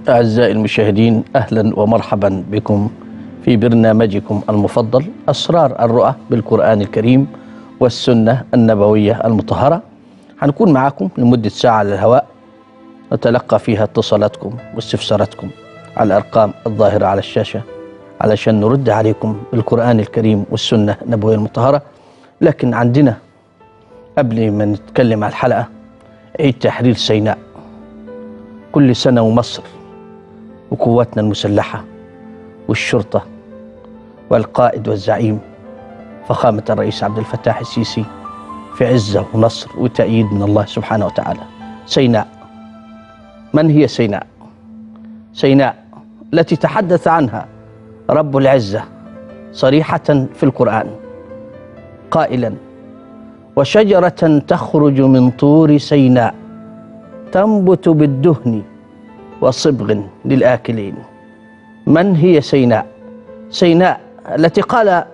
أعزائي المشاهدين أهلا ومرحبا بكم في برنامجكم المفضل أسرار الرؤى بالقرآن الكريم والسنة النبوية المطهرة هنكون معكم لمدة ساعة على الهواء نتلقى فيها اتصالاتكم واستفساراتكم على الأرقام الظاهرة على الشاشة علشان نرد عليكم بالقرآن الكريم والسنة النبوية المطهرة لكن عندنا قبل ما نتكلم على الحلقة عيد تحرير سيناء كل سنة ومصر وقواتنا المسلحة والشرطة والقائد والزعيم فخامة الرئيس عبد الفتاح السيسي في عزة ونصر وتأييد من الله سبحانه وتعالى سيناء من هي سيناء؟ سيناء التي تحدث عنها رب العزة صريحة في القرآن قائلا وشجرة تخرج من طور سيناء تنبت بالدهن وصبغ للآكلين من هي سيناء؟ سيناء التي قال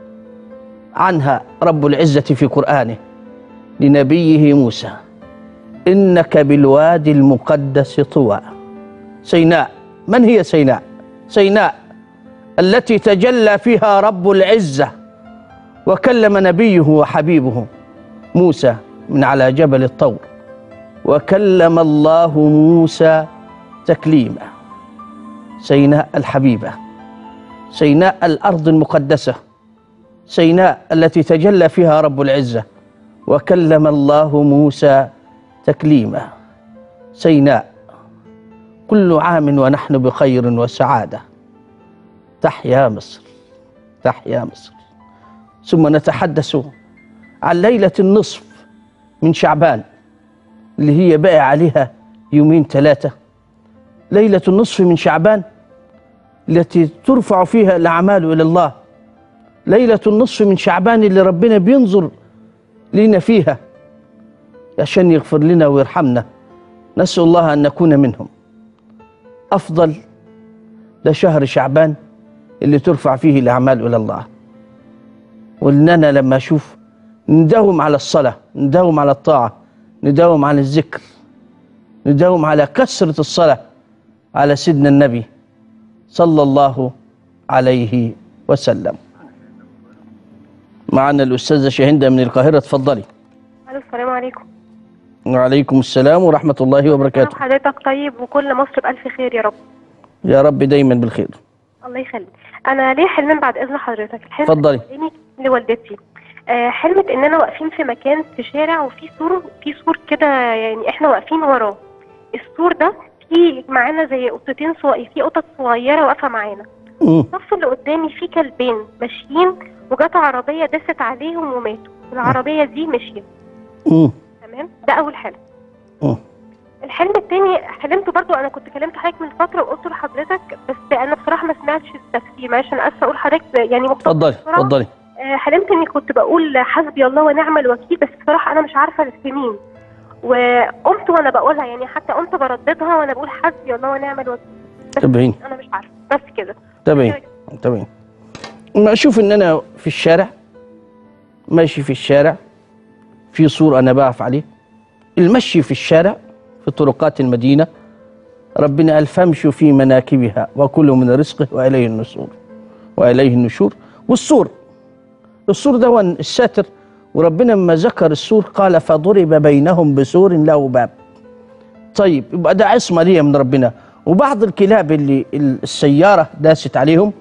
عنها رب العزة في قرآنه لنبيه موسى إنك بالوادي المقدس طوى سيناء من هي سيناء؟ سيناء التي تجلى فيها رب العزة وكلم نبيه وحبيبه موسى من على جبل الطور وكلم الله موسى تكليما سيناء الحبيبة سيناء الأرض المقدسة سيناء التي تجلى فيها رب العزة وكلم الله موسى تكليما سيناء كل عام ونحن بخير وسعادة تحيا مصر تحيا مصر ثم نتحدث عن ليلة النصف من شعبان اللي هي بقى عليها يومين ثلاثة ليلة النصف من شعبان التي ترفع فيها الأعمال إلى الله ليلة النصف من شعبان اللي ربنا بينظر لنا فيها عشان يغفر لنا ويرحمنا نسأل الله أن نكون منهم أفضل ده شهر شعبان اللي ترفع فيه الأعمال إلى الله وإننا لما أشوف نداوم على الصلاة نداوم على الطاعة نداوم على الذكر نداوم على كثرة الصلاة على سيدنا النبي صلى الله عليه وسلم معنا الأستاذة شاهندة من القاهرة اتفضلي الو السلام عليكم وعليكم السلام ورحمة الله انا وبركاته حضرتك طيب وكل مصر بألف خير يا رب يا رب دايما بالخير الله يخليك انا ليه حلمين بعد اذن حضرتك الحلم اتفضلي. الأولاني لوالدتي آه حلمت اننا واقفين في مكان في شارع وفي سور في سور كده يعني احنا واقفين وراه السور ده في معانا زي قطتين صغيرين في قطط صغيره واقفه معانا مم. الصف اللي قدامي فيه كلبين ماشيين وجت عربيه دست عليهم وماتوا العربيه دي مشيت مم. تمام ده اول حلم مم. الحلم التاني حلمته برضو انا كنت كلمت حضرتك من فتره وقلت لحضرتك بس انا بصراحه ما سمعتش التفسير معلش انا اسفه اقول لحضرتك يعني مختصر اتفضلي بسرعة. اتفضلي آه، حلمت اني كنت بقول حسبي الله ونعم الوكيل بس بصراحه انا مش عارفه في مين وقمت وانا بقولها يعني حتى قمت برددها وانا بقول حسبي الله ونعم الوكيل بس تابعيني انا مش عارفه بس كده تابعيني تابعيني ما اشوف ان انا في الشارع ماشي في الشارع في سور انا بقف عليه المشي في الشارع في طرقات المدينه ربنا قال فامشوا في مناكبها وكلوا من رزقه واليه النشور واليه النشور والسور السور ده هو الساتر وربنا لما ذكر السور قال فضرب بينهم بسور له باب طيب يبقى ده عصمه ليا من ربنا وبعض الكلاب اللي السياره داست عليهم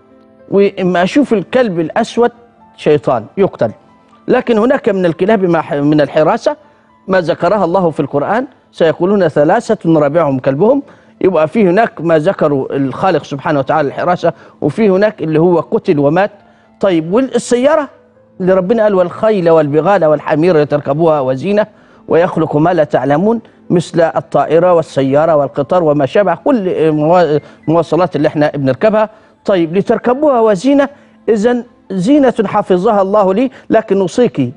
واما اشوف الكلب الاسود شيطان يقتل لكن هناك من الكلاب ما- من الحراسه ما ذكرها الله في القران سيقولون ثلاثه رابعهم كلبهم يبقى في هناك ما ذكروا الخالق سبحانه وتعالى الحراسه وفي هناك اللي هو قتل ومات طيب والسياره اللي ربنا قال والخيل والبغال والحمير تركبوها وزينه ويخلق ما لا تعلمون مثل الطائره والسياره والقطار وما شابه كل الموا- المواصلات اللي احنا بنركبها طيب لتركبوها وزينه اذا زينه حفظها الله لي لكن اوصيك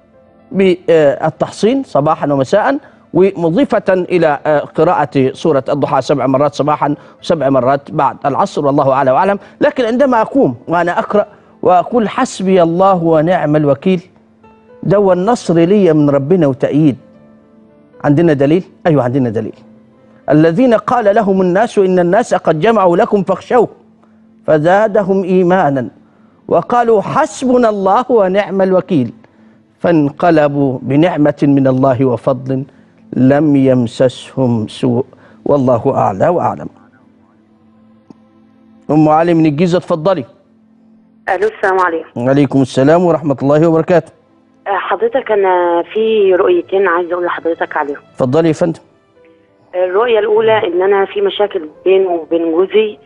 بالتحصين صباحا ومساء ومضيفة إلى آه، قراءة سورة الضحى سبع مرات صباحا وسبع مرات بعد العصر والله أعلى وأعلم لكن عندما أقوم وأنا أقرأ وأقول حسبي الله ونعم الوكيل ده هو النصر لي من ربنا وتأييد عندنا دليل؟ أيوة عندنا دليل الذين قال لهم الناس إن الناس قد جمعوا لكم فاخشوه فزادهم إيمانا وقالوا حسبنا الله ونعم الوكيل فانقلبوا بنعمة من الله وفضل لم يمسسهم سوء والله أعلى وأعلم أم علي من الجيزة اتفضلي الو السلام عليكم وعليكم السلام ورحمة الله وبركاته آه، حضرتك انا في رؤيتين عايزه اقول لحضرتك عليهم اتفضلي يا فندم الرؤيه الاولى ان انا في مشاكل بيني وبين جوزي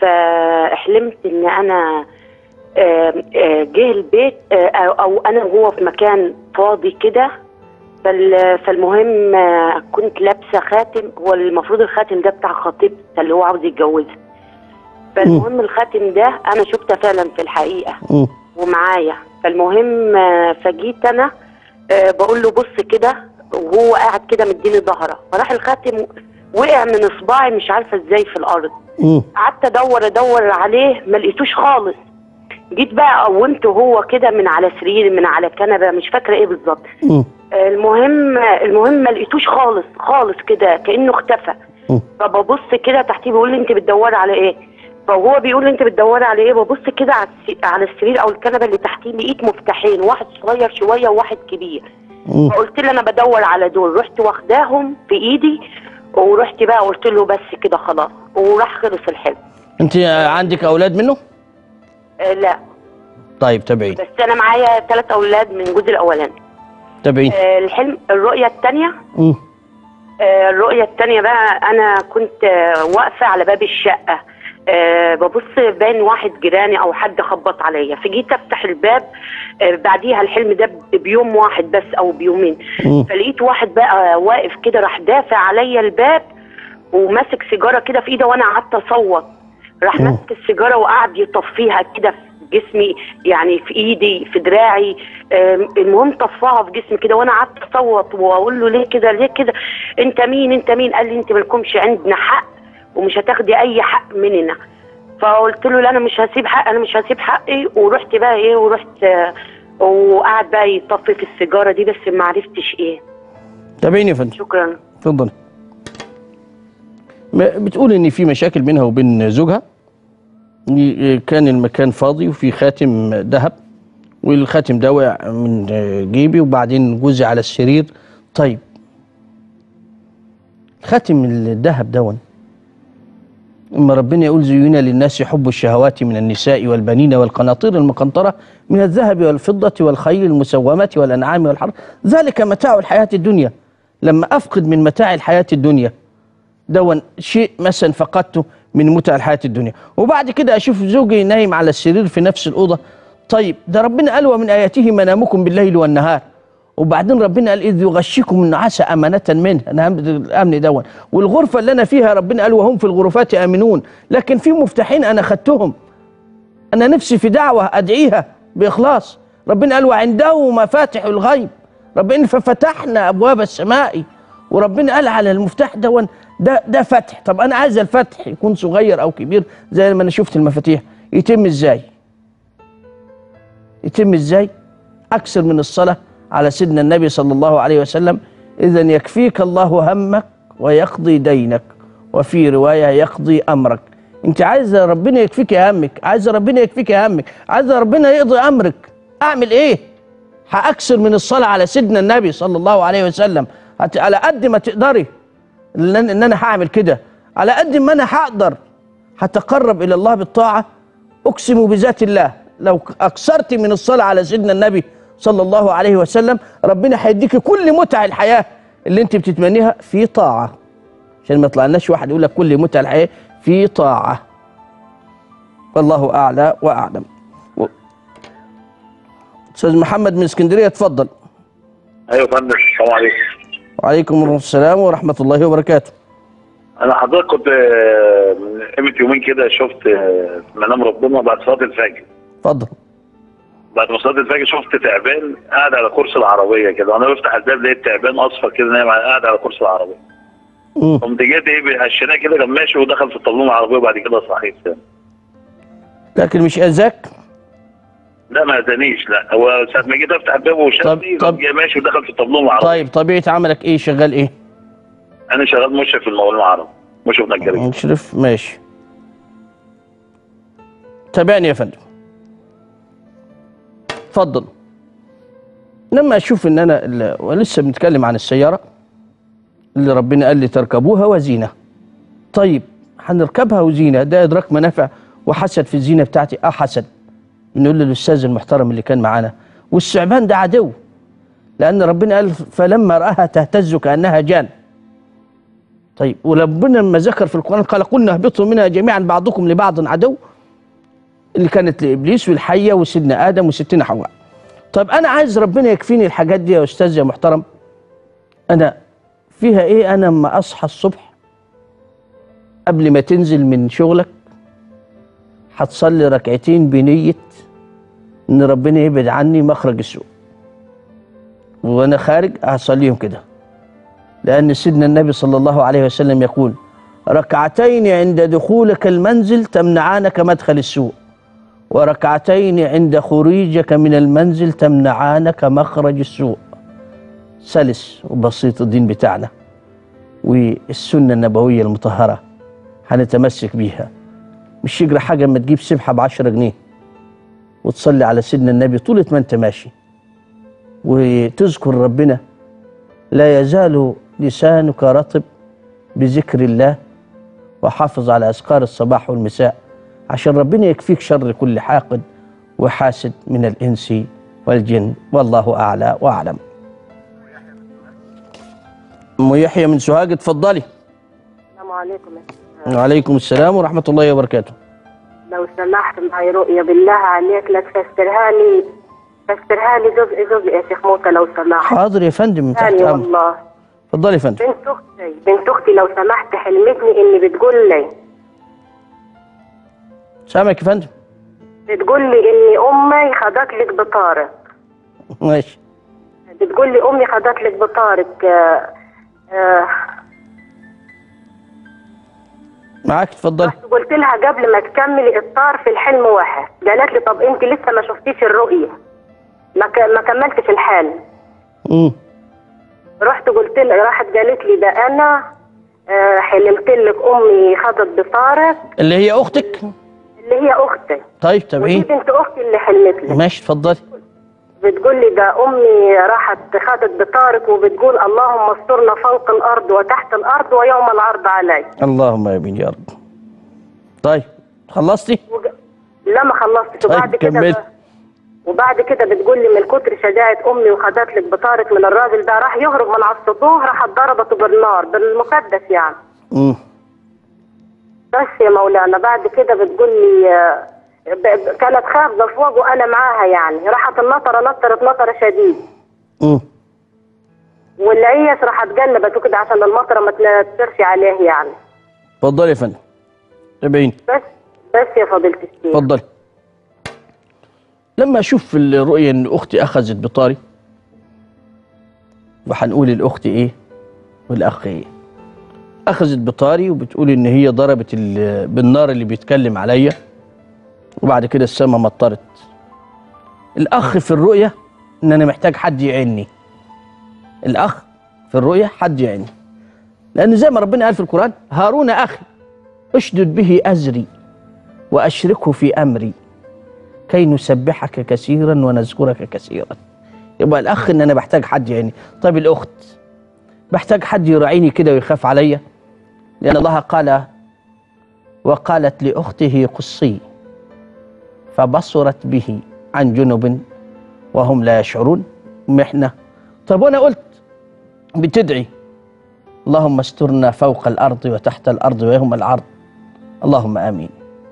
فحلمت ان انا آه، آه، جه البيت آه، او أو انا وهو في مكان فاضي كده فال- فالمهم آه، كنت لابسه خاتم هو المفروض الخاتم ده بتاع خطيبتي اللي هو عاوز يتجوزها فالمهم الخاتم ده انا شفته فعلا في الحقيقه مم. ومعايا فالمهم آه، فجيت انا آه، بقول له بص كده وهو قاعد كده مديني ظهره فراح الخاتم وقع من اصبعي مش عارفه ازاي في الارض مم. قعدت ادور ادور عليه ما لقيتوش خالص جيت بقى قومته هو كده من على سرير من على كنبه مش فاكره ايه بالظبط مم. آه، المهم المهم ما لقيتوش خالص خالص كده كانه اختفى مم. فببص كده تحتيه بيقول لي انت بتدوري على ايه فهو بيقول لي انت بتدوري على ايه ببص كده على الس- على السرير او الكنبه اللي تحتيه لقيت مفتاحين واحد صغير شويه وواحد كبير مم. فقلت له انا بدور على دول رحت واخداهم في ايدي ورحت بقى قلت له بس كده خلاص وراح خلص الحلم انت عندك اولاد منه آه لا طيب تابعين بس انا معايا ثلاث اولاد من جوزي الاولاني تابعين آه الحلم الرؤيه الثانيه مم. آه، الرؤية التانية بقى أنا كنت آه، واقفة على باب الشقة أه ببص باين واحد جيراني أو حد خبط عليا فجيت أفتح الباب أه بعديها الحلم ده ب- بيوم واحد بس أو بيومين مم. فلقيت واحد بقى واقف كده راح دافع عليا الباب وماسك سيجارة كده في إيده وأنا قعدت أصوت راح مم. ماسك السيجارة وقعد يطفيها كده في جسمي يعني في ايدي في دراعي آم، المهم طفاها في جسمي كده وانا قعدت اصوت واقول له ليه كده ليه كده انت مين انت مين قال لي انت مالكمش عندنا حق ومش هتاخدي اي حق مننا فقلت له لا انا مش هسيب حق انا مش هسيب حقي ورحت بقى ايه ورحت آه، وقعد بقى يطفي في السيجاره دي بس ما عرفتش ايه تابعين يا فندم شكرا اتفضل ما- بتقول ان في مشاكل بينها وبين زوجها ي- كان المكان فاضي وفي خاتم ذهب والخاتم ده وقع من جيبي وبعدين جوزي على السرير طيب خاتم الذهب دون اما ربنا يقول زينا للناس حب الشهوات من النساء والبنين والقناطير المقنطره من الذهب والفضه والخيل المسومه والانعام والحرث ذلك متاع الحياه الدنيا لما افقد من متاع الحياه الدنيا دون شيء مثلا فقدته من متع الحياه الدنيا وبعد كده اشوف زوجي نايم على السرير في نفس الاوضه طيب ده ربنا قال ومن اياته منامكم بالليل والنهار وبعدين ربنا قال اذ يغشكم النعاس امانه منه انا همد الامن دون والغرفه اللي انا فيها ربنا قال وهم في الغرفات امنون لكن في مفتاحين انا خدتهم انا نفسي في دعوه ادعيها باخلاص ربنا قال وعنده مفاتح الغيب ربنا ففتحنا ابواب السماء وربنا قال على المفتاح دون ده ده فتح طب انا عايز الفتح يكون صغير او كبير زي ما انا شفت المفاتيح يتم ازاي يتم ازاي اكثر من الصلاه على سيدنا النبي صلى الله عليه وسلم اذا يكفيك الله همك ويقضي دينك وفي روايه يقضي امرك انت عايز ربنا يكفيك همك عايز ربنا يكفيك همك عايز ربنا يقضي امرك اعمل ايه هاكثر من الصلاه على سيدنا النبي صلى الله عليه وسلم هت- على قد ما تقدري ان أنا- إن انا هعمل كده على قد ما انا هقدر هتقرب الى الله بالطاعه اقسم بذات الله لو اكثرت من الصلاه على سيدنا النبي صلى الله عليه وسلم ربنا هيديك كل متع الحياه اللي انت بتتمنيها في طاعه عشان ما يطلعناش واحد يقول لك كل متع الحياه في طاعه والله اعلى واعلم و- استاذ محمد من اسكندريه اتفضل ايوه يا فندم السلام عليكم وعليكم السلام ورحمه الله وبركاته انا حضرتك كنت آه، من قيمه يومين كده شفت آه، منام ربنا بعد صلاه الفجر اتفضل بعد ما صلاه الفجر شفت تعبان قاعد على كرسي العربيه كده وانا بفتح الباب لقيت تعبان اصفر كده نايم على- قاعد على كرسي العربيه مم. قمت جيت ايه هشيناه كده كان ماشي ودخل في الطابلون العربيه وبعد كده صحيت تاني لكن مش اذاك لا ما اذانيش لا هو ساعه ما جيت افتح الباب وشافني طب- قام جاي ماشي ودخل في الطابلون العربيه طيب طبيعه عملك ايه شغال ايه انا شغال مشرف في الموالين العرب وشفنا الجريمه نشرف ماشي تابعني يا فندم اتفضل لما اشوف ان انا ال- ولسه بنتكلم عن السياره اللي ربنا قال لي تركبوها وزينه طيب هنركبها وزينه ده ادراك منافع وحسد في الزينه بتاعتي اه حسد بنقول للاستاذ المحترم اللي كان معانا والثعبان ده عدو لان ربنا قال فلما راها تهتز كانها جان طيب وربنا لما ذكر في القران قال قلنا اهبطوا منها جميعا بعضكم لبعض عدو اللي كانت لابليس والحيه وسيدنا ادم وستنا حواء طيب انا عايز ربنا يكفيني الحاجات دي يا استاذ يا محترم انا فيها ايه انا اما اصحى الصبح قبل ما تنزل من شغلك هتصلي ركعتين بنيه ان ربنا يبعد عني مخرج السوء وانا خارج هصليهم كده لأن سيدنا النبي صلى الله عليه وسلم يقول ركعتين عند دخولك المنزل تمنعانك مدخل السوء وركعتين عند خروجك من المنزل تمنعانك مخرج السوء سلس وبسيط الدين بتاعنا والسنة النبوية المطهرة هنتمسك بيها مش يجرى حاجة ما تجيب سبحة بعشرة جنيه وتصلي على سيدنا النبي طولة ما انت ماشي وتذكر ربنا لا يزال لسانك رطب بذكر الله وحافظ على أذكار الصباح والمساء عشان ربنا يكفيك شر كل حاقد وحاسد من الإنس والجن والله أعلى وأعلم أم يحيى من سوهاج اتفضلي السلام عليكم يا شيخ. وعليكم السلام ورحمة الله وبركاته لو سمحت معي رؤية بالله عليك لا تفسرها لي فسرها لي جزء جزء يا شيخ موسى لو سمحت حاضر يا فندم تحت ثاني أمر والله اتفضلي يا فندم بنت اختي بنت اختي لو سمحت حلمتني اني بتقول لي سامعك يا فندم بتقول لي اني امي خدت لك بطارق ماشي بتقول لي امي خدت لك بطارق آه آه معاك اتفضلي رحت قلت لها قبل ما تكملي الطار في الحلم واحد قالت لي طب انت لسه ما شفتيش الرؤيه ما ك- ما كملتش الحلم مم. رحت قلت لها راحت قالت لي ده انا آه، حلمت لك امي خدت بطارق اللي هي أختك اللي هي اختي طيب ودي تابعين بنت اختي اللي حلمت لي ماشي اتفضلي بتقول لي ده امي راحت خدت بطارق وبتقول اللهم استرنا فوق الارض وتحت الارض ويوم العرض علي اللهم امين يا رب طيب خلصتي وج... لا ما خلصتش طيب، وبعد كده كملي. ب- وبعد كده بتقول لي من كتر شجاعة أمي وخدت لك بطارق من الراجل ده راح يهرب من على السطوح راحت ضربته بالنار بالمسدس يعني امم بس يا مولانا بعد كده بتقول لي آه، ب- ب- كانت خافضة فوق وأنا معاها يعني راحت النطرة نطرت نطرة شديد امم والعيش راحت قلبت وكده عشان المطرة ما تنطرش عليه يعني اتفضلي يا فندم تابعين بس بس يا فضيلة الشيخ اتفضلي لما اشوف في الرؤيه ان اختي اخذت بطاري وهنقول الاخت ايه والاخ ايه اخذت بطاري وبتقول ان هي ضربت ال- بالنار اللي بيتكلم عليا وبعد كده السما مطرت الاخ في الرؤيه ان انا محتاج حد يعيني الاخ في الرؤيه حد يعيني لان زي ما ربنا قال في القران هارون اخي اشدد به ازري واشركه في امري كي نسبحك كثيرا ونذكرك كثيرا يبقى الاخ ان انا بحتاج حد يعني طيب الاخت بحتاج حد يراعيني كده ويخاف عليا لان الله قال وقالت لاخته قصي فبصرت به عن جنب وهم لا يشعرون محنه طب وانا قلت بتدعي اللهم استرنا فوق الارض وتحت الارض ويوم العرض اللهم امين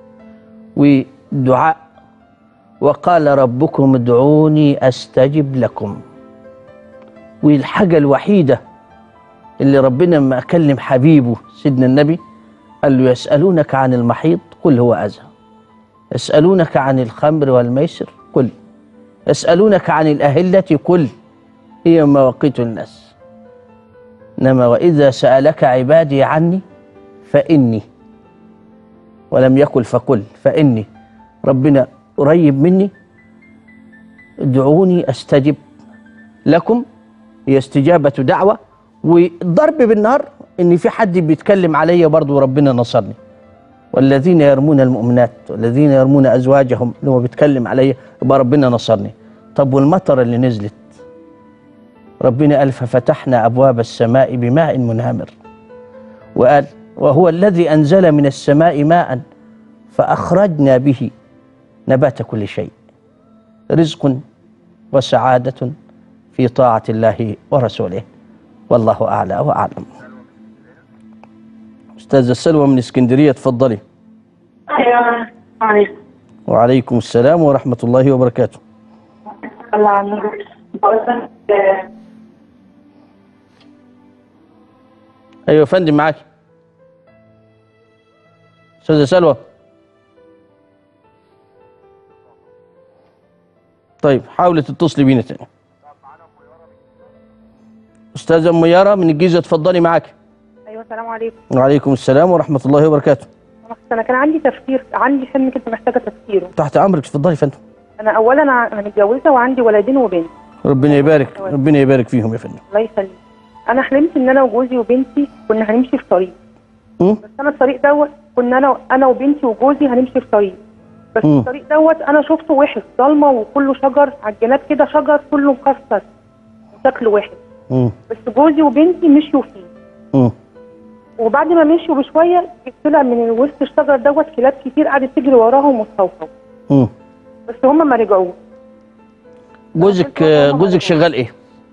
ودعاء وقال ربكم ادعوني استجب لكم والحاجه الوحيده اللي ربنا لما اكلم حبيبه سيدنا النبي قال له يسالونك عن المحيط قل هو اذى يسالونك عن الخمر والميسر قل يسالونك عن الاهله قل هي مواقيت الناس انما واذا سالك عبادي عني فاني ولم يقل فقل فاني ربنا قريب مني ادعوني استجب لكم هي استجابه دعوه والضرب بالنار ان في حد بيتكلم عليا برضه وربنا نصرني والذين يرمون المؤمنات والذين يرمون ازواجهم اللي هو بيتكلم عليا يبقى ربنا نصرني طب والمطر اللي نزلت ربنا قال ففتحنا ابواب السماء بماء منهمر وقال وهو الذي انزل من السماء ماء فاخرجنا به نبات كل شيء رزق وسعاده في طاعه الله ورسوله والله اعلى واعلم استاذه سلوى من اسكندريه تفضلي ايوه معلش وعليكم السلام ورحمه الله وبركاته الله عنك بقول لك آه، ايوه يا فندم معاك استاذه سلوى طيب حاولي تتصلي بينا تاني استاذه ام يارا من الجيزه اتفضلي معاك ايوه السلام عليكم وعليكم السلام ورحمه الله وبركاته انا كان عندي تفكير عندي حلم كده محتاجه تفكيره تحت امرك اتفضلي يا فندم انا اولا انا أنا متجوزه وعندي ولدين وبنت ربنا يبارك ربنا يبارك فيهم يا فندم الله يخليك انا حلمت ان انا وجوزي وبنتي كنا هنمشي في طريق مم؟ بس انا الطريق دوت كنا انا انا وبنتي وجوزي هنمشي في طريق بس مم. الطريق دوت انا شفته وحش ضلمه وكله شجر على الجناب كده شجر كله مكسر شكله وحش مم. بس جوزي وبنتي مشيوا فيه مم. وبعد ما مشوا بشويه طلع من وسط الشجر دوت كلاب كتير قعدت تجري وراهم وتصوصوا مم. بس هم ما رجعوش جوزك جوزك شغال ايه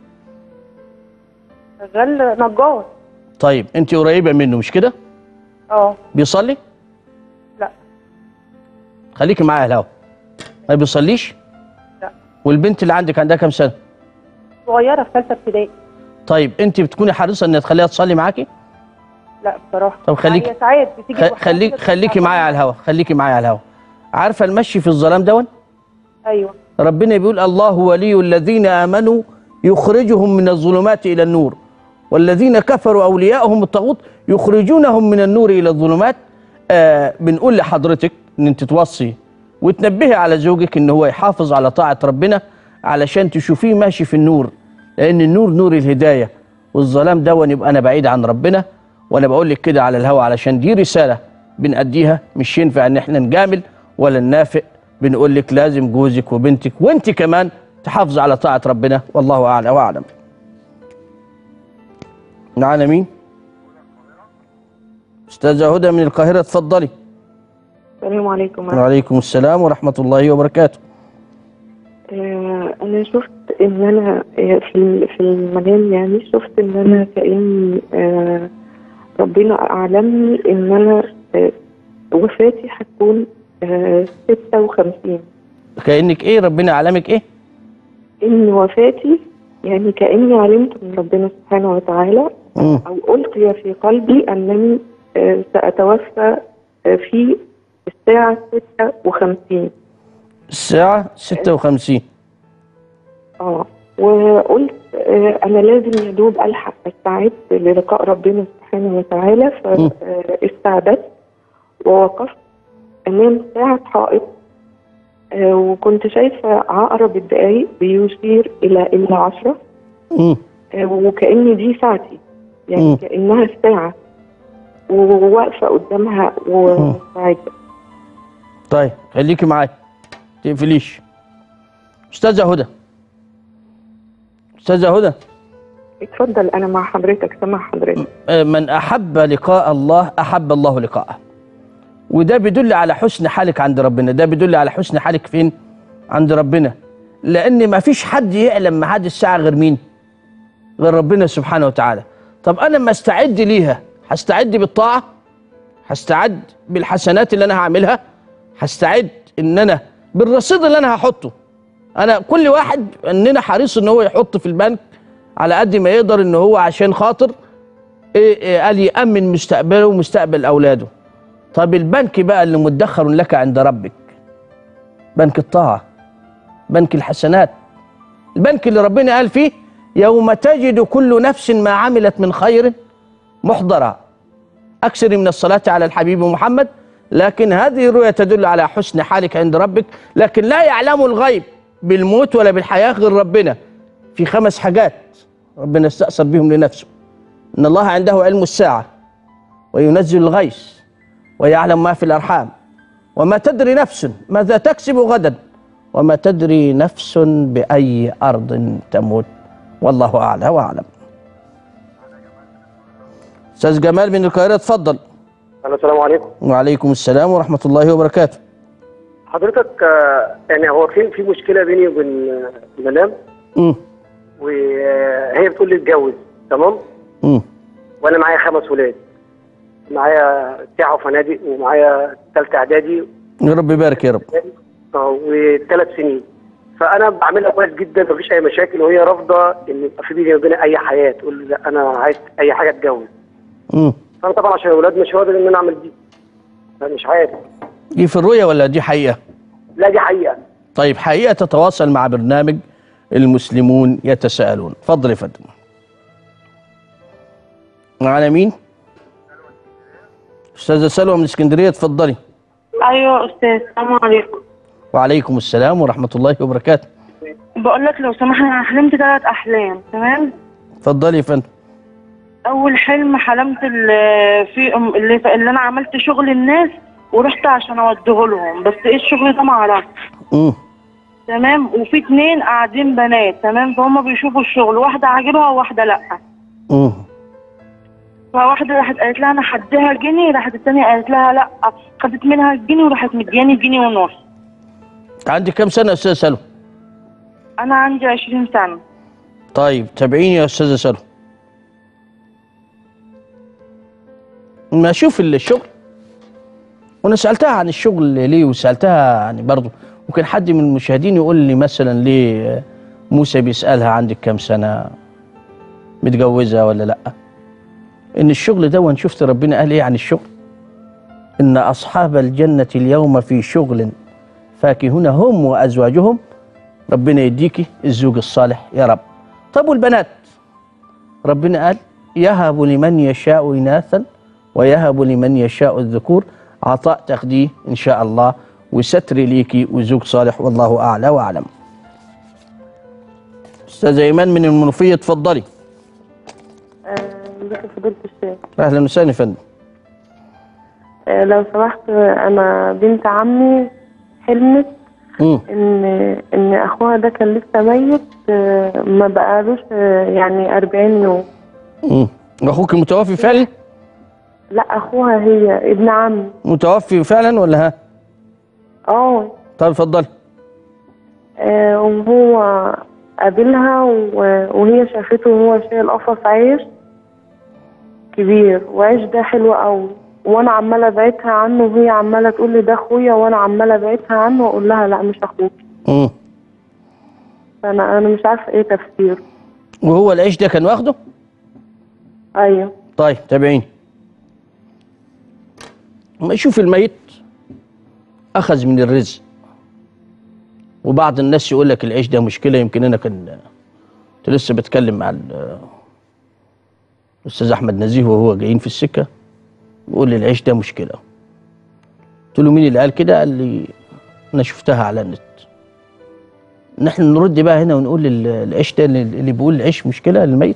شغال نجار طيب انت قريبه منه مش كده اه بيصلي لا خليكي معايا الهوا ما بيصليش لا والبنت اللي عندك عندها كام سنه صغيره في ثالثه ابتدائي طيب انت بتكوني حريصه ان تخليها تصلي معاكي لا بصراخه طب خليك- هي ساعات بتيجي خ- لوحدها خليك كده خليكي بتبقى معايا على الهوا خليكي معايا على الهوا عارفه المشي في الظلام دون ايوه ربنا بيقول الله ولي الذين امنوا يخرجهم من الظلمات الى النور والذين كفروا اولياءهم الطاغوت يخرجونهم من النور الى الظلمات آه بنقول لحضرتك ان انت توصي وتنبهي على زوجك ان هو يحافظ على طاعه ربنا علشان تشوفيه ماشي في النور لان النور نور الهدايه والظلام دون يبقى انا بعيد عن ربنا وانا بقول لك كده على الهوا علشان دي رساله بنأديها مش ينفع ان احنا نجامل ولا ننافق بنقول لك لازم جوزك وبنتك وانت كمان تحافظ على طاعه ربنا والله اعلى واعلم. معانا مين؟ استاذه هدى من القاهره اتفضلي. السلام عليكم وعليكم السلام ورحمه الله وبركاته. آه انا شفت ان انا آه، في ال- في المنام يعني شفت ان انا كأن آه ربنا اعلمني ان انا آه وفاتي هتكون آه 56 كانك ايه ربنا علمك ايه؟ ان وفاتي يعني كاني علمت من ربنا سبحانه وتعالى مم. او القي في قلبي انني آه ساتوفى آه في الساعه 56 الساعه 56 اه وقلت آه انا لازم يا دوب الحق استعد للقاء ربنا سبحانه وتعالى فاستعدت ووقفت امام ساعه حائط آه وكنت شايفه عقرب الدقايق بيشير الى الى عشرة مم. آه وكأن دي ساعتي يعني مم. كأنها الساعة وواقفة قدامها ومستعدة طيب خليكي معايا تقفليش. استاذه هدى. استاذه هدى اتفضل أنا مع حضرتك سامع حضرتك من أحب لقاء الله أحب الله لقاءه وده بيدل على حسن حالك عند ربنا ده بيدل على حسن حالك فين عند ربنا لأن ما فيش حد يعلم ميعاد الساعة غير مين غير ربنا سبحانه وتعالى طب أنا ما استعد ليها هستعد بالطاعة هستعد بالحسنات اللي أنا هعملها هستعد إن أنا بالرصيد اللي أنا هحطه أنا كل واحد إننا حريص إن هو يحط في البنك على قد ما يقدر إن هو عشان خاطر إيه إيه قال يأمن مستقبله ومستقبل أولاده طب البنك بقى اللي مدخر لك عند ربك بنك الطاعة بنك الحسنات البنك اللي ربنا قال فيه يوم تجد كل نفس ما عملت من خير محضرا أكثر من الصلاة على الحبيب محمد لكن هذه الرؤية تدل على حسن حالك عند ربك لكن لا يعلم الغيب بالموت ولا بالحياة غير ربنا في خمس حاجات ربنا استأثر بهم لنفسه ان الله عنده علم الساعه وينزل الغيث ويعلم ما في الارحام وما تدري نفس ماذا تكسب غدا وما تدري نفس باي ارض تموت والله اعلى واعلم استاذ جمال من القاهره اتفضل السلام عليكم وعليكم السلام ورحمه الله وبركاته حضرتك آه، يعني هو في في مشكله بيني وبين آه، مدام امم وهي بتقول لي اتجوز تمام امم وانا معايا خمس ولاد معايا ساعه وفنادق ومعايا ثالثه اعدادي يا رب يبارك يا رب اه وثلاث سنين فانا بعملها كويس جدا مفيش اي مشاكل وهي رافضه ان يبقى في بيني وبينها اي حياه تقول لي لا انا عايز اي حاجه اتجوز امم فانا طبعا عشان الاولاد مش راضي ان انا اعمل دي فمش عارف دي في الرؤيا ولا دي حقيقه لا دي حقيقه طيب حقيقه تتواصل مع برنامج المسلمون يتساءلون اتفضل يا فندم معنا مين استاذه سلوى من اسكندريه اتفضلي ايوه استاذ السلام عليكم وعليكم السلام ورحمه الله وبركاته بقول لك لو سمحت انا حلمت ثلاث احلام تمام اتفضلي يا فندم اول حلم حلمت ال- في اللي, اللي انا عملت شغل الناس ورحت عشان اوديه لهم بس ايه الشغل ده ما اعرفش امم تمام وفي اتنين قاعدين بنات تمام فهم بيشوفوا الشغل واحده عاجبها وواحده لا امم فواحده راحت قالت لها انا هديها جنيه راحت الثانيه قالت لها لا خدت منها الجنيه وراحت مدياني جنيه ونص عندك كم سنه يا استاذه سلوى انا عندي 20 سنه طيب تابعيني يا استاذه سلوى ما اشوف الشغل وانا سالتها عن الشغل ليه وسالتها يعني برضه ممكن حد من المشاهدين يقول لي مثلا ليه موسى بيسالها عندك كام سنه متجوزه ولا لا ان الشغل ده وان شفت ربنا قال ايه عن الشغل ان اصحاب الجنه اليوم في شغل فاكهون هم وازواجهم ربنا يديكي الزوج الصالح يا رب طب والبنات ربنا قال يهب لمن يشاء إناثا ويهب لمن يشاء الذكور عطاء تاخديه إن شاء الله وستر ليكي وزوج صالح والله أعلى وأعلم أستاذة إيمان من المنوفية اتفضلي ازيك يا فضيلة الشيخ أهلا وسهلا يا فندم آه، لو سمحت آه، انا بنت عمي حلمت مم. ان ان اخوها ده كان لسه ميت آه، ما بقالوش آه، يعني 40 يوم مم. أخوك متوفي فعلا لا اخوها هي ابن عمي متوفي فعلا ولا ها اه طيب اتفضلي آه، وهو قابلها و- وهي شافته وهو شايل قفص عيش كبير وعيش ده حلو قوي وانا عماله ابعدها عنه وهي عماله تقول لي ده اخويا وانا عماله ابعدها عنه واقول لها لا مش اخوك مم. فانا انا مش عارفه ايه تفسيره وهو العيش ده كان واخده ايوه طيب تابعيني ما يشوف الميت اخذ من الرزق وبعض الناس يقول لك العيش ده مشكله يمكن انا كان كنت لسه بتكلم مع ال- الاستاذ احمد نزيه وهو جايين في السكه بيقول لي العيش ده مشكله قلت له مين اللي قال كده قال لي انا شفتها على النت نحن نرد بقى هنا ونقول ال- العيش ده اللي اللي بيقول العيش مشكله للميت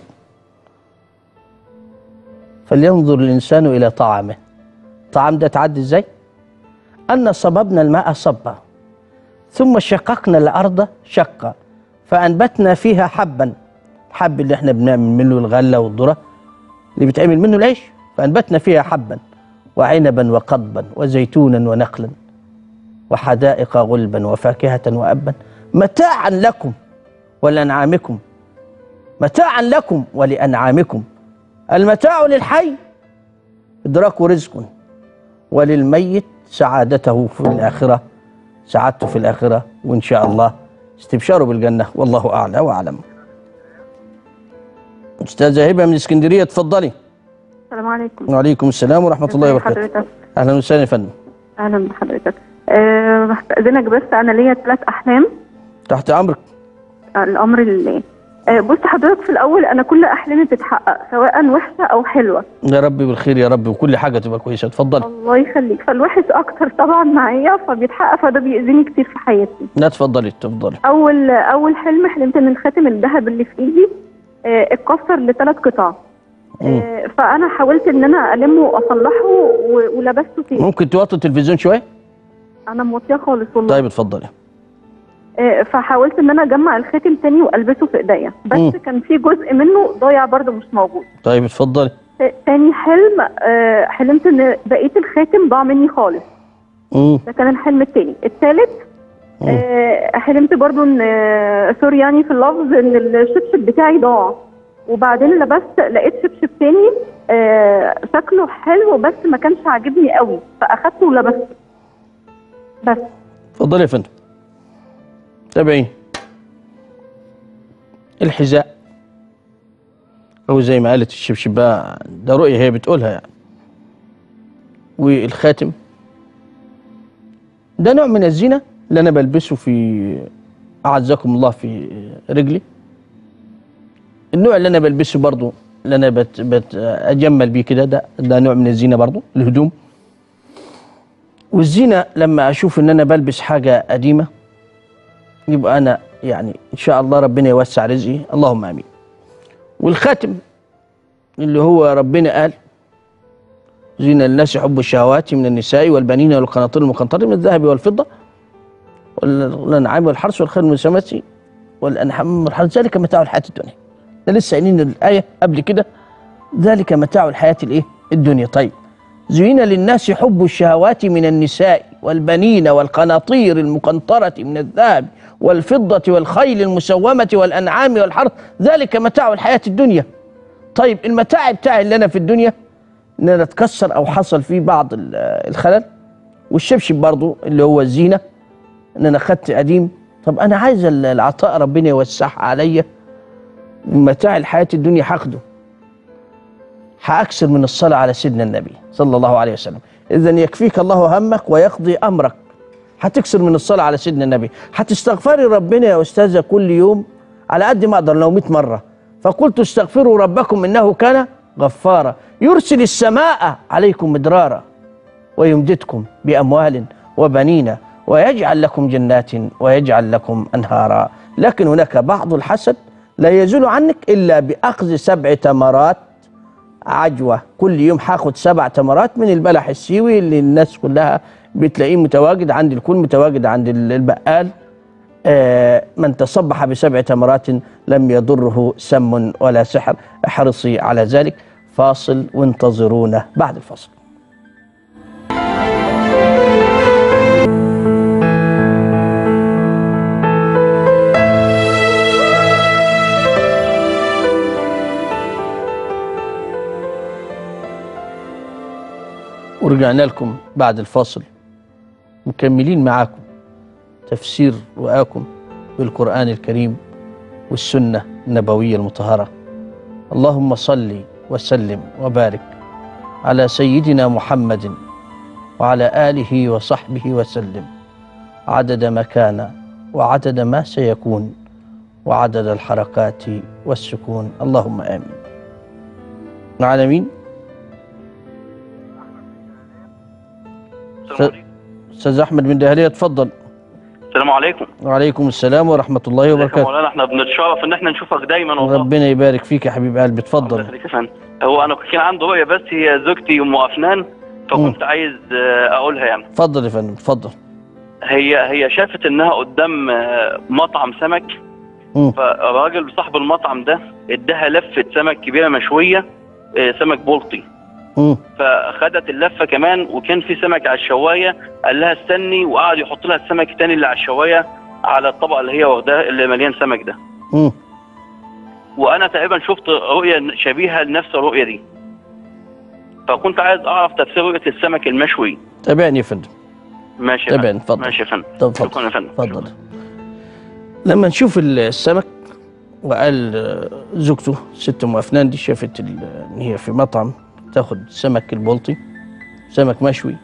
فلينظر الإنسان إلى طعامه طعام ده تعدي إزاي؟ أن صببنا الماء صبا ثم شققنا الأرض شقا فأنبتنا فيها حبا الحب اللي احنا بنعمل منه الغلة والذرة اللي بيتعمل منه العيش فأنبتنا فيها حبا وعنبا وقضبا وزيتونا ونخلا وحدائق غلبا وفاكهة وأبا متاعا لكم ولأنعامكم متاعا لكم ولأنعامكم المتاع للحي إدراك رزق وللميت سعادته في الآخرة سعادته في الآخرة وإن شاء الله استبشاره بالجنة والله أعلى وأعلم أستاذة هبة من اسكندرية اتفضلي السلام عليكم وعليكم السلام ورحمة الله ازي وبركاته حضرتك أهلا وسهلا يا فندم اهلا بحضرتك أه بستأذنك بس انا ليا ثلاث احلام تحت أمرك الامر لله أه بص حضرتك في الاول انا كل احلامي بتتحقق سواء وحشه او حلوه يا رب بالخير يا رب وكل حاجة تبقى كويسة اتفضلي الله يخليك فالوحش اكتر طبعا معايا فبيتحقق فده بيأذيني كتير في حياتي لا اتفضلي اتفضلي اول اول حلم حلمت ان الخاتم الذهب اللي في ايدي أه اتكسر لثلاث قطع مم. آه، فانا حاولت ان انا المه واصلحه و- ولبسته تاني ممكن توطي التلفزيون شويه انا موطيه خالص والله طيب اتفضلي آه، فحاولت ان انا اجمع الخاتم تاني والبسه في ايديا بس مم. كان في جزء منه ضايع برضه مش موجود طيب اتفضلي ت- تاني حلم آه، حلمت ان بقيه الخاتم ضاع مني خالص مم. ده كان الحلم التاني التالت آه، حلمت برضو ان آه، سوري يعني في اللفظ ان الشبشب بتاعي ضاع وبعدين لبست لقيت شبشب تاني آه، شكله حلو بس ما كانش عاجبني قوي فاخدته ولبسته بس اتفضلي يا فندم تابعين الحذاء او زي ما قالت الشبشب بقى ده رؤيه هي بتقولها يعني والخاتم ده نوع من الزينه اللي انا بلبسه في اعزكم الله في رجلي النوع اللي انا بلبسه برضو اللي انا بت بت اجمل بيه كده ده ده نوع من الزينه برضو الهدوم والزينه لما اشوف ان انا بلبس حاجه قديمه يبقى انا يعني ان شاء الله ربنا يوسع رزقي اللهم امين والخاتم اللي هو ربنا قال زين الناس حب الشهوات من النساء والبنين والقناطير المقنطرة من الذهب والفضة والأنعام والحرث والخير المسامات والأنعام والحرث ذلك متاع الحياة الدنيا ده لسه قايلين الآية قبل كده ذلك متاع الحياة الإيه؟ الدنيا طيب زين للناس حب الشهوات من النساء والبنين والقناطير المقنطرة من الذهب والفضة والخيل المسومة والأنعام والحرث ذلك متاع الحياة الدنيا طيب المتاع بتاعي اللي أنا في الدنيا إن أنا اتكسر أو حصل فيه بعض ال- الخلل والشبشب برضو اللي هو الزينة إن أنا خدت قديم طب أنا عايز ال- العطاء ربنا يوسعها عليا متاع الحياة الدنيا هاخده هأكثر من الصلاة على سيدنا النبي صلى الله عليه وسلم إذا يكفيك الله همك ويقضي أمرك هتكسر من الصلاة على سيدنا النبي هتستغفري ربنا يا أستاذة كل يوم على قد ما أقدر لو 100 مرة فقلت استغفروا ربكم إنه كان غفارا يرسل السماء عليكم مدرارا ويمددكم بأموال وبنين ويجعل لكم جنات ويجعل لكم أنهارا لكن هناك بعض الحسد لا يزول عنك إلا بأخذ سبع تمرات عجوة كل يوم هاخد سبع تمرات من البلح السيوي اللي الناس كلها بتلاقيه متواجد عند الكل متواجد عند ال- البقال آه من تصبح بسبع تمرات لم يضره سم ولا سحر احرصي على ذلك فاصل وانتظرونا بعد الفاصل ورجعنا لكم بعد الفاصل مكملين معاكم تفسير رؤاكم بالقرآن الكريم والسنة النبوية المطهرة اللهم صل وسلم وبارك على سيدنا محمد وعلى آله وصحبه وسلم عدد ما كان وعدد ما سيكون وعدد الحركات والسكون اللهم آمين معنا مين؟ استاذ احمد بن دهليه اتفضل السلام عليكم وعليكم السلام ورحمه الله ازيك يا وبركاته مولانا احنا بنتشرف ان احنا نشوفك دايما والله ربنا يبارك فيك يا حبيب قلبي اتفضل يخليك يا فندم هو انا كان عندي رؤيه بس هي زوجتي ام افنان فكنت عايز آه، اقولها يعني اتفضل يا فندم اتفضل هي هي شافت انها قدام آه، مطعم سمك مم. فالراجل صاحب المطعم ده اداها لفه سمك كبيره مشويه آه، سمك بلطي مم. فخدت اللفه كمان وكان في سمك على الشوايه قال لها استني وقعد يحط لها السمك التاني اللي على الشوايه على الطبق اللي هي واخداه اللي مليان سمك ده مم. وانا تقريبا شفت رؤيه شبيهه لنفس الرؤيه دي فكنت عايز اعرف تفسير رؤيه السمك المشوي تابعني يا فندم ماشي يا تابعني فندم اتفضل ماشي يا فندم طب اتفضل. شكرا يا فندم اتفضل لما نشوف السمك وقال آه، زوجته ست ام افنان دي شافت ال- ان هي في مطعم تاخد سمك البلطي سمك مشوي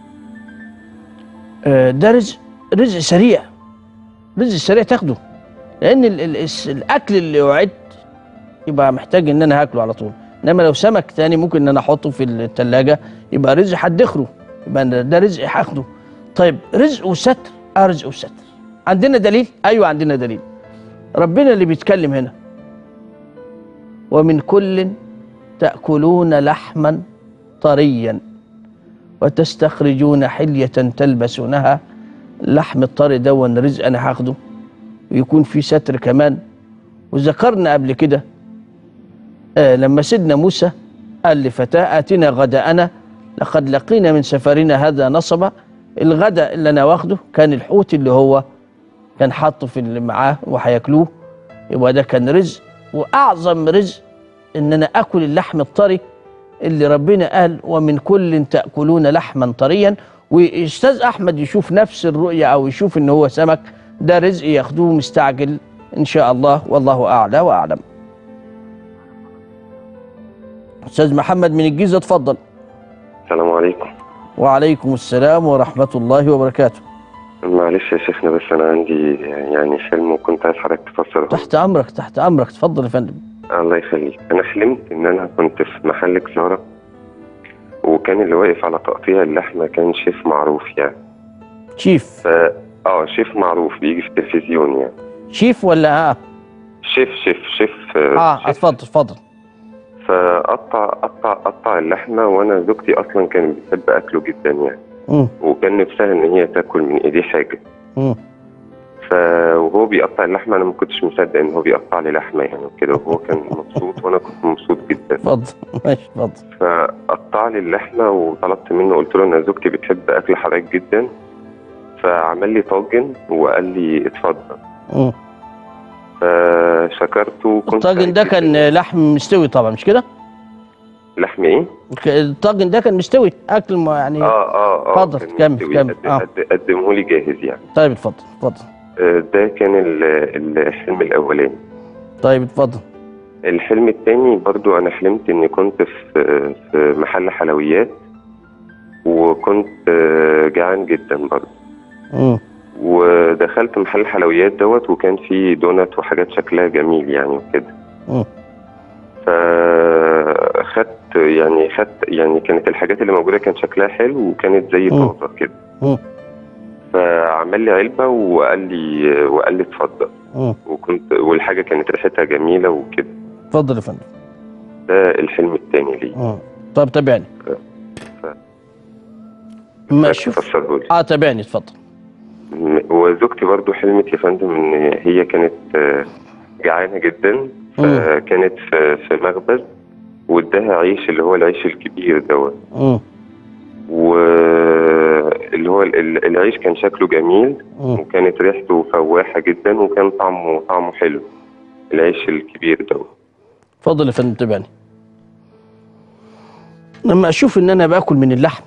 آه، ده رزق رزق سريع رزق سريع تاخده لان ال ال الس- الاكل اللي اعد يبقى محتاج ان انا هاكله على طول انما لو سمك تاني ممكن ان انا احطه في الثلاجه يبقى رزق هدخره يبقى ده- ده رزق هاخده طيب رزق وستر اه رزق وستر عندنا دليل ايوه عندنا دليل ربنا اللي بيتكلم هنا ومن كل تأكلون لحما طريا وتستخرجون حلية تلبسونها اللحم الطري ده رزق أنا هاخده ويكون في ستر كمان وذكرنا قبل كده آه لما سيدنا موسى قال لفتاه آتنا غداءنا لقد لقينا من سفرنا هذا نصبا الغداء اللي أنا واخده كان الحوت اللي هو كان حاطه في اللي معاه وهياكلوه يبقى ده كان رزق واعظم رزق ان انا اكل اللحم الطري اللي ربنا قال ومن كل تاكلون لحما طريا واستاذ احمد يشوف نفس الرؤيه او يشوف ان هو سمك ده رزق ياخدوه مستعجل ان شاء الله والله اعلى واعلم استاذ محمد من الجيزه اتفضل السلام عليكم وعليكم السلام ورحمه الله وبركاته معلش يا شيخنا بس انا عندي يعني حلم وكنت عايز حضرتك تفسره تحت امرك تحت امرك اتفضل يا فندم الله يخليك انا حلمت ان انا كنت في محل كسارة وكان اللي واقف على تقطيع اللحمة كان شيف معروف يعني شيف ف... اه شيف معروف بيجي في التلفزيون يعني شيف ولا اه شيف شيف شيف اه شيف. اتفضل اتفضل فقطع قطع قطع اللحمة وانا زوجتي اصلا كانت بتحب اكله جدا يعني مم. وكان نفسها ان هي تاكل من ايديه حاجة مم. ف وهو بيقطع اللحمه انا ما كنتش مصدق ان هو بيقطع لي لحمه يعني وكده وهو كان مبسوط وانا كنت مبسوط جدا اتفضل ماشي اتفضل فقطع لي اللحمه وطلبت منه قلت له ان زوجتي بتحب اكل حضرتك جدا فعمل لي طاجن وقال لي اتفضل مم. فشكرته كنت الطاجن ده كان لحم مستوي طبعا مش كده؟ لحم ايه؟ ك- الطاجن ده كان مستوي اكل ما يعني اه اه اه اتفضل كان كمل مستوي. كمل قد- اه قد- قدمه لي جاهز يعني طيب اتفضل اتفضل آه، ده كان ال- الحلم الاولاني طيب اتفضل الحلم التاني برضو انا حلمت اني كنت في في محل حلويات وكنت آه، جعان جدا برضو مم. ودخلت محل الحلويات دوت وكان فيه دونات وحاجات شكلها جميل يعني وكده مم. فخدت يعني خدت يعني كانت الحاجات اللي موجوده كان شكلها حلو وكانت زي مم. طازه كده مم. فعمل لي علبه وقال لي وقال لي اتفضل مم. وكنت والحاجه كانت ريحتها جميله وكده اتفضل يا فندم ده الحلم التاني لي مم. طيب تابعني ما شوف فسره لي اه تابعني اتفضل م- وزوجتي برضو حلمت يا فندم ان هي كانت آه، جعانه جدا فكانت في في مخبز واداها عيش اللي هو العيش الكبير دوت مم. واللي هو ال- ال- العيش كان شكله جميل مم. وكانت ريحته فواحه جدا وكان طعمه طعمه حلو العيش الكبير دوت اتفضل يا فندم تابعني لما اشوف ان انا باكل من اللحم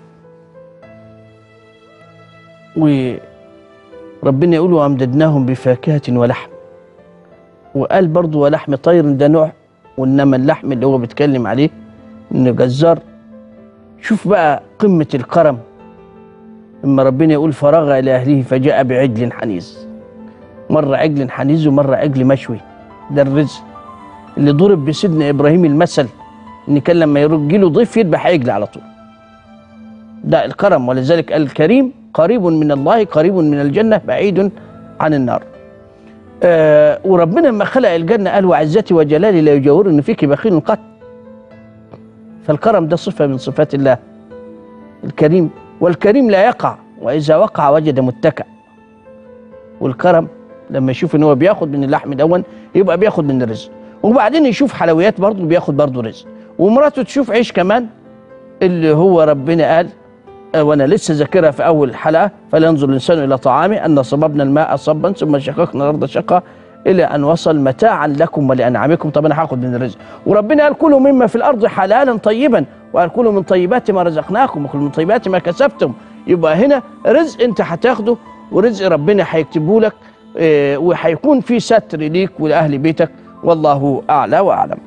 وربنا يقول وامددناهم بفاكهه ولحم وقال برضو ولحم طير ده نوع وانما اللحم اللي هو بيتكلم عليه انه جزار شوف بقى قمه الكرم لما ربنا يقول فرغ الى اهله فجاء بعجل حنيذ مره عجل حنيذ ومره عجل مشوي ده الرزق اللي ضرب بسيدنا ابراهيم المثل ان كان لما يجي له ضيف يذبح عجل على طول ده الكرم ولذلك الكريم قريب من الله قريب من الجنه بعيد عن النار آه وربنا لما خلق الجنه قال وعزتي وجلالي لا يجاورني فيك بخيل قط فالكرم ده صفه من صفات الله الكريم والكريم لا يقع واذا وقع وجد متكأ والكرم لما يشوف ان هو بياخد من اللحم دون يبقى بياخد من الرزق وبعدين يشوف حلويات برضه بياخد برضه رزق ومراته تشوف عيش كمان اللي هو ربنا قال آه، وانا لسه ذاكرها في اول حلقه فلينظر الانسان الى طعامه ان صببنا الماء صبا ثم شققنا الارض شقا الى ان وصل متاعا لكم ولانعامكم طب انا هاخد من الرزق وربنا قال كلوا مما في الارض حلالا طيبا وقال كلوا من طيبات ما رزقناكم وكلوا من طيبات ما كسبتم يبقى هنا رزق انت هتاخده ورزق ربنا هيكتبه لك آه، وهيكون في ستر ليك ولاهل بيتك والله اعلى واعلم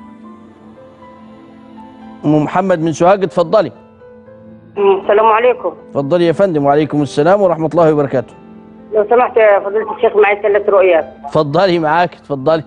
ام محمد من سوهاج اتفضلي السلام عليكم اتفضلي يا فندم وعليكم السلام ورحمه الله وبركاته لو سمحت يا فضيلة الشيخ معي ثلاث رؤيات اتفضلي معاك اتفضلي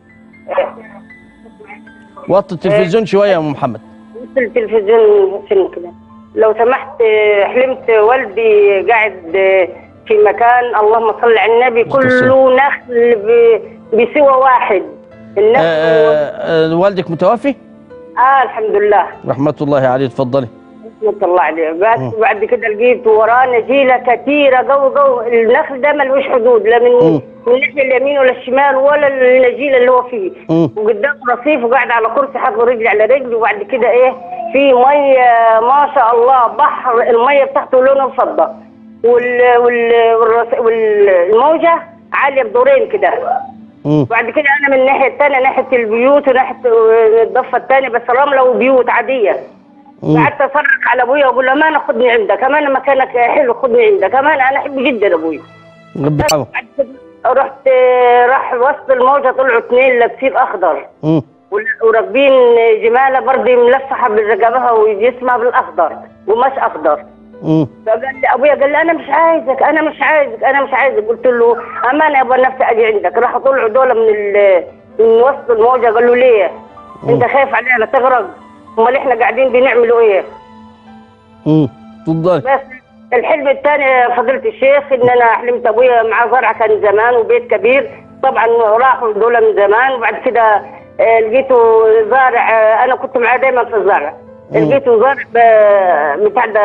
وطي التلفزيون شويه يا ام محمد في التلفزيون سن كده لو سمحت آه، حلمت والدي قاعد آه، في مكان اللهم صل على النبي كله نخل ب- بسوى واحد النخل آه، آه، والدك متوفي اه الحمد لله رحمه الله عليه اتفضلي رحمة الله عليه بس مم. بعد كده لقيت وراه نجيله كثيره جو جو النخل ده ملوش حدود لا من مم. من الناحيه اليمين ولا الشمال ولا النجيله اللي هو فيه مم. وقدامه رصيف وقاعد على كرسي حاطط رجلي على رجلي وبعد كده ايه في ميه ما شاء الله بحر الميه بتاعته لونها فضه وال وال والرص- والموجه عاليه بدورين كده مم. وبعد كده انا من الناحيه الثانيه ناحيه البيوت وناحيه الضفه الثانيه بس رمله وبيوت عاديه مم. قعدت اصرخ على ابويا واقول له امانه خدني عندك امانه مكانك حلو خدني عندك امانه انا احب جدا ابويا ربي يرحمه بعد كده رحت راح وسط الموجه طلعوا اثنين لابسين اخضر مم. وال- وراكبين جماله برضه ملفحه برقبها وجسمها بالاخضر ومش اخضر مم. فقال لي ابويا قال لي انا مش عايزك انا مش عايزك انا مش عايزك قلت له امانه يابا نفسي اجي عندك راحوا طلعوا دول من ال- من وسط الموجه قالوا ليه انت خايف علينا تغرق امال احنا قاعدين بنعملوا ايه مم. اتفضلي بس الحلم الثاني فضيله الشيخ ان انا حلمت ابويا معاه زرعه كان زمان وبيت كبير طبعا راحوا دول من زمان وبعد كده آه، لقيته زارع آه، انا كنت معاه دايما في الزرع مم. لقيته زارع ب- بتاع ده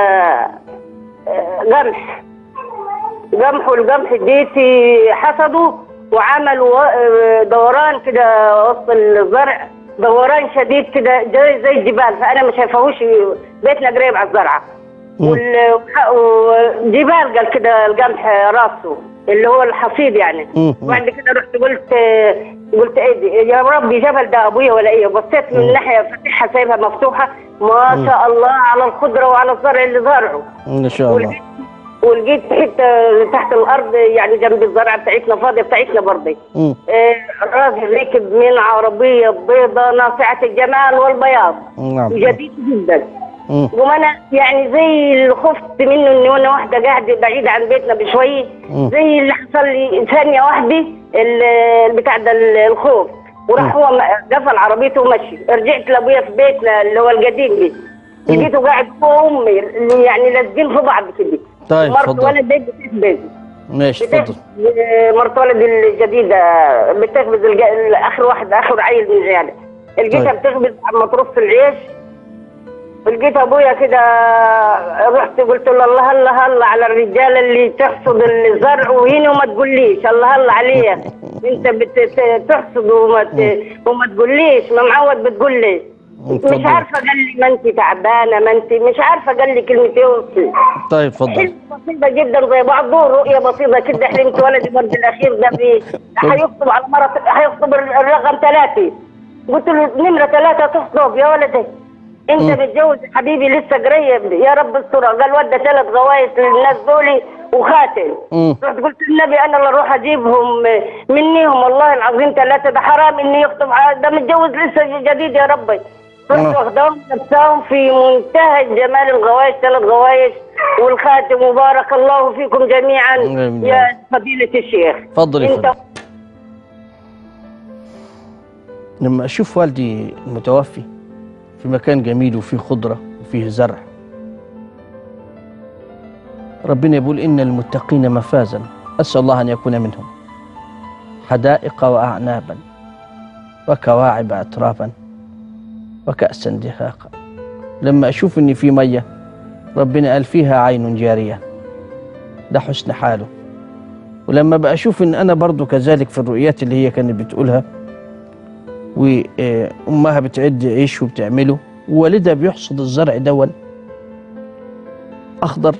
آه، قمح قمح والقمح ديتي حصدوا وعملوا آه، دوران كده وسط الزرع دوران شديد كده زي زي الجبال فانا ما شايفاهوش بيتنا قريب على الزرعه وال- وجبال قال كده القمح راسه اللي هو الحصيد يعني مم. وبعد كده رحت قلت قلت ايه دي يا ربي جبل ده ابويا ولا ايه بصيت من ناحيه فاتحها سايبها مفتوحه ما شاء الله على الخضره وعلى الزرع اللي زرعه ان شاء الله ولقيت حته تحت الارض يعني جنب الزرعه بتاعتنا فاضيه بتاعتنا برضه مم. آه، راجل ركب من عربيه بيضة ناصعه الجمال والبياض نعم جديد جدا مم. وانا يعني زي اللي خفت منه اني وانا واحده قاعده بعيده عن بيتنا بشويه مم. زي اللي حصل لي ثانيه واحده ال- البتاع ده ال- الخوف وراح هو م- قفل عربيته ومشي رجعت لابويا في بيتنا اللي هو القديم دي لقيته قاعد هو وامي يعني لازقين في بعض كده طيب مرت اتفضل ولد بيت بتخبز ماشي اتفضل مرت ولد الجديدة بتخبز الج- اخر واحد اخر عيل من عيالها لقيتها طيب. بتخبز عم ترص العيش لقيت ابويا كده رحت قلت له الله الله الله على الرجاله اللي تحصد الزرع وهنا وما تقوليش الله الله عليك انت بتحصد وما ت- وما تقوليش ما معود بتقول لي مش اتفضل. عارفه قال لي ما انت تعبانه ما انت مش عارفه قال لي كلمتين وصي. طيب اتفضل حلم بسيطة جدا زي بعض رؤية بسيطة كده حلمت ولدي برد الأخير ده بي هيخطب على مرة هيخطب الرقم ثلاثة قلت له نمرة ثلاثة تخطب يا ولدي أنت متجوز يا حبيبي لسه قريب يا رب استر قال ودى ثلاث غوايش للناس دولي وخاتم مم. رحت قلت للنبي أنا اللي أروح أجيبهم منيهم والله العظيم ثلاثة ده حرام إني يخطب ع- ده متجوز لسه جديد يا ربي رحت آه. واخداهم لبساهم في منتهى جمال الغوايش ثلاث غوايش والخاتم وبارك الله فيكم جميعا آمين. يا فضيلة الشيخ اتفضل يا انت فندم لما اشوف والدي المتوفي في مكان جميل وفيه خضره وفيه زرع ربنا يقول ان المتقين مفازا اسال الله ان يكون منهم حدائق واعنابا وكواعب اترابا وكاسا دهاقا لما اشوف ان في ميه ربنا قال فيها عين جاريه ده حسن حاله ولما بقى اشوف ان انا برضو كذلك في الرؤيات اللي هي كانت بتقولها وامها بتعد عيش وبتعمله ووالدها بيحصد الزرع دون اخضر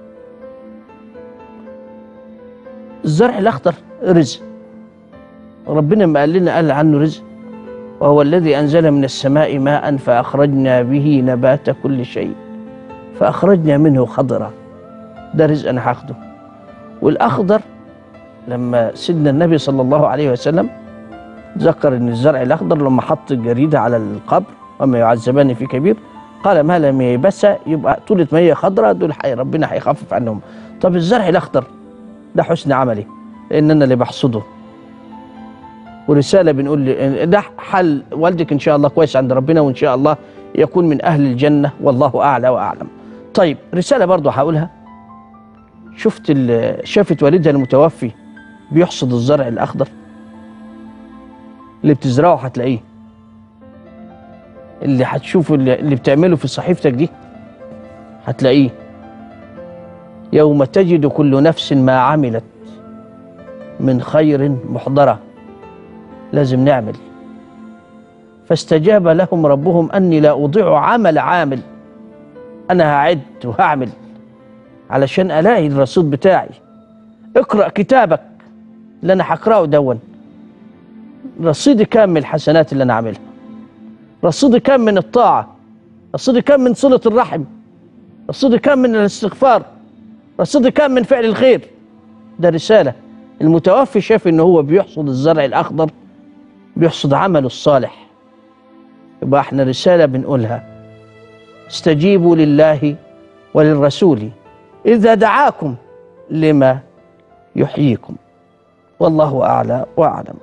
الزرع الاخضر رزق ربنا ما قال لنا قال عنه رزق وهو الذي انزل من السماء ماء فاخرجنا به نبات كل شيء فاخرجنا منه خضرا ده رزق انا هاخده والاخضر لما سيدنا النبي صلى الله عليه وسلم ذكر ان الزرع الاخضر لما حط الجريده على القبر وما يعذبان في كبير قال ما لم ييبس يبقى طولة مية خضراء دول حي ربنا هيخفف عنهم طب الزرع الاخضر ده حسن عملي لان انا اللي بحصده ورساله بنقول لي ده حل والدك ان شاء الله كويس عند ربنا وان شاء الله يكون من اهل الجنه والله اعلى واعلم طيب رساله برضه هقولها شفت ال- شافت والدها المتوفي بيحصد الزرع الاخضر اللي بتزرعه هتلاقيه اللي هتشوفه اللي, اللي بتعمله في صحيفتك دي هتلاقيه يوم تجد كل نفس ما عملت من خير محضرة لازم نعمل فاستجاب لهم ربهم أني لا أضيع عمل عامل أنا هعد وهعمل علشان ألاقي الرصيد بتاعي اقرأ كتابك اللي أنا هقرأه دون رصيدي كام من الحسنات اللي أنا عاملها رصيدي كام من الطاعة رصيدي كام من صلة الرحم رصيدي كام من الاستغفار رصيدي كام من فعل الخير ده رسالة المتوفي شاف ان هو بيحصد الزرع الاخضر بيحصد عمله الصالح يبقى احنا رسالة بنقولها استجيبوا لله وللرسول إذا دعاكم لما يحييكم والله أعلى وأعلم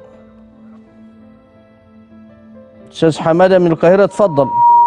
أستاذ حمادة من القاهرة اتفضل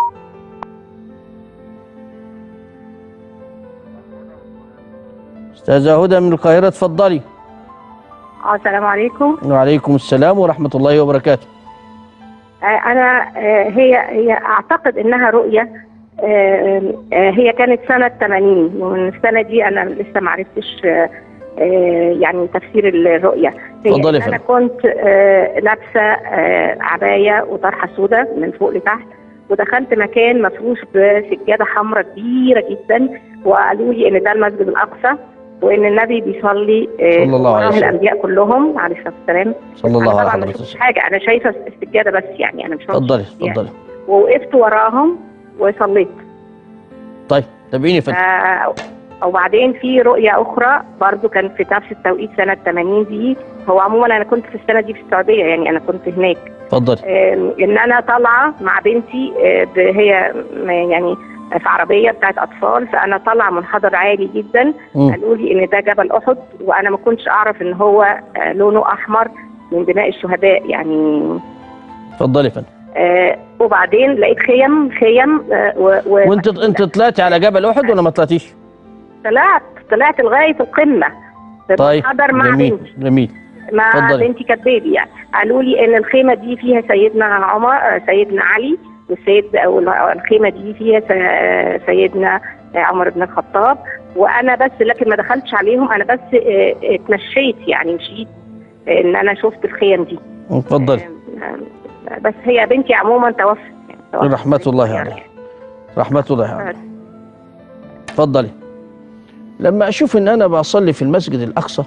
أستاذة هدى من القاهرة اتفضلي اه السلام عليكم وعليكم السلام ورحمة الله وبركاته آه، انا آه، هي هي اعتقد انها رؤيه آه، آه، هي كانت سنه 80 ومن السنه دي انا لسه ما عرفتش آه، آه، يعني تفسير الرؤيه هي اتفضلي إن يا انا فندم. كنت آه، لابسه آه، عبايه وطرحه سوداء من فوق لتحت ودخلت مكان مفروش بسجاده حمراء كبيره جدا وقالوا لي ان ده المسجد الاقصى وان النبي بيصلي آه، صلى الله عليه وراه وسلم. الانبياء كلهم عليه الصلاه والسلام صلى الله أنا عليه طبعا ما وسلم شفتش حاجه انا شايفه السجاده بس يعني انا مش شايفة اتفضلي يعني. اتفضلي ووقفت وراهم وصليت طيب تابعيني يا فندم آه وبعدين في رؤيه اخرى برضو كان في نفس التوقيت سنه 80 دي هو عموما انا كنت في السنه دي في السعوديه يعني انا كنت هناك اتفضلي آه ان انا طالعه مع بنتي آه ب- هي م- يعني في عربيه بتاعت اطفال فانا طالعه منحدر عالي جدا مم. قالوا لي ان ده جبل احد وانا ما كنتش اعرف ان هو آه لونه احمر من دماء الشهداء يعني اتفضلي يا فندم آه وبعدين لقيت خيم خيم آه و- و- وانت انت طلعتي على جبل احد ولا ما طلعتيش؟ طلعت طلعت لغايه القمه طيب حضر مع جميل بنتي جميل مع اتفضلي. بنتي كانت بيبي يعني قالوا لي ان الخيمه دي فيها سيدنا عمر آه، سيدنا علي والسيد او الخيمه دي فيها س- سيدنا عمر بن الخطاب وانا بس لكن ما دخلتش عليهم انا بس آه، اتمشيت يعني مشيت آه، ان انا شفت الخيم دي اتفضلي آه، بس هي بنتي عموما توفت يعني توفت. رحمة الله عليه رحمة الله عليه اتفضلي لما اشوف ان انا بصلي في المسجد الاقصى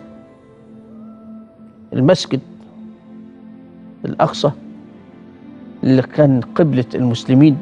المسجد الاقصى اللي كان قبلة المسلمين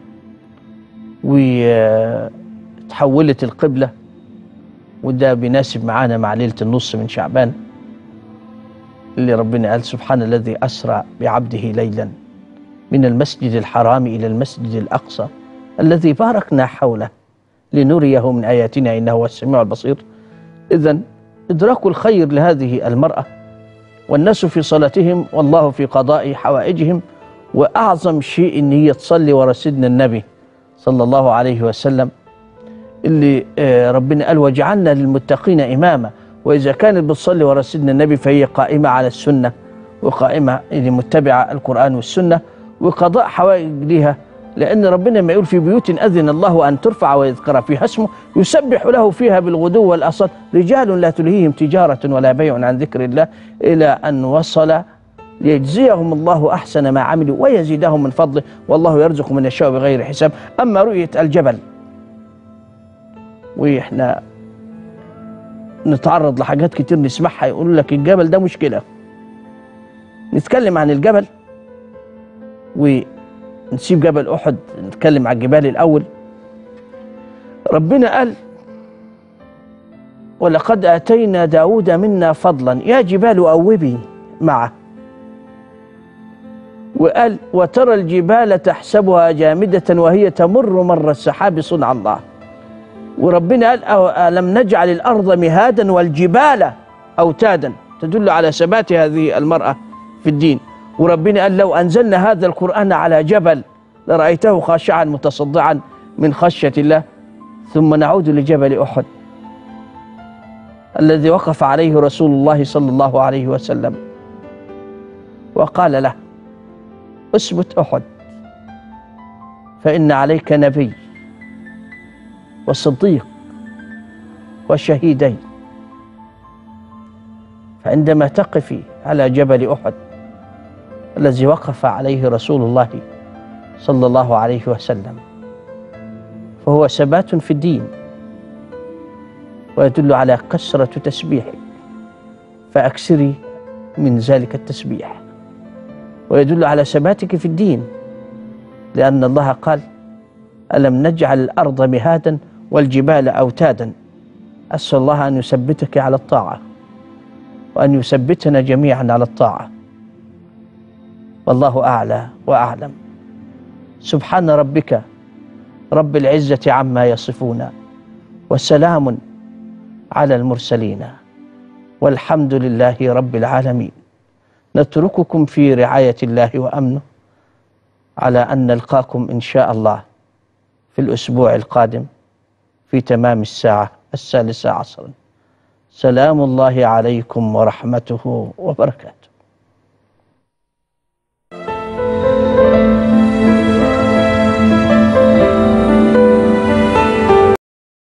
وتحولت القبلة وده بيناسب معانا مع ليلة النص من شعبان اللي ربنا قال سبحان الذي أسرى بعبده ليلا من المسجد الحرام إلى المسجد الأقصى الذي باركنا حوله لنريه من آياتنا إنه هو السميع البصير إذا إدراك الخير لهذه المرأة والناس في صلاتهم والله في قضاء حوائجهم وأعظم شيء إن هي تصلي ورا سيدنا النبي صلى الله عليه وسلم اللي آه، ربنا قال وجعلنا للمتقين إماما وإذا كانت بتصلي ورا سيدنا النبي فهي قائمة على السنة وقائمة اللي متبعة القرآن والسنة وقضاء حوائج لها لأن ربنا ما يقول في بيوت أذن الله أن ترفع ويذكر فيها اسمه يسبح له فيها بالغدو والأصل رجال لا تلهيهم تجارة ولا بيع عن ذكر الله إلى أن وصل ليجزيهم الله أحسن ما عملوا ويزيدهم من فضله والله يرزق من يشاء بغير حساب أما رؤية الجبل وإحنا نتعرض لحاجات كتير نسمعها يقولوا لك الجبل ده مشكلة نتكلم عن الجبل ونسيب جبل أحد نتكلم عن الجبال الأول ربنا قال ولقد آتينا داود منا فضلا يا جبال أوبي معه وقال وترى الجبال تحسبها جامدة وهي تمر مر السحاب صنع الله وربنا قال أو- ألم نجعل الأرض مهادا والجبال أوتادا تدل على ثبات هذه المرأة في الدين وربنا قال لو أنزلنا هذا القرآن على جبل لرأيته خاشعا متصدعا من خشية الله ثم نعود لجبل أحد الذي وقف عليه رسول الله صلى الله عليه وسلم وقال له اثبت أحد فإن عليك نبي وصديق وشهيدين فعندما تقفي على جبل أحد الذي وقف عليه رسول الله صلى الله عليه وسلم فهو ثبات في الدين ويدل على كثرة تسبيحك فأكثري من ذلك التسبيح ويدل على ثباتك في الدين لأن الله قال ألم نجعل الأرض مهادا والجبال أوتادا أسأل الله أن يثبتك على الطاعة وأن يثبتنا جميعا على الطاعة والله أعلى وأعلم سبحان ربك رب العزة عما يصفون وسلام على المرسلين والحمد لله رب العالمين نترككم في رعاية الله وأمنه على أن نلقاكم إن شاء الله في الأسبوع القادم في تمام الساعة الثالثة عصرا سلام الله عليكم ورحمته وبركاته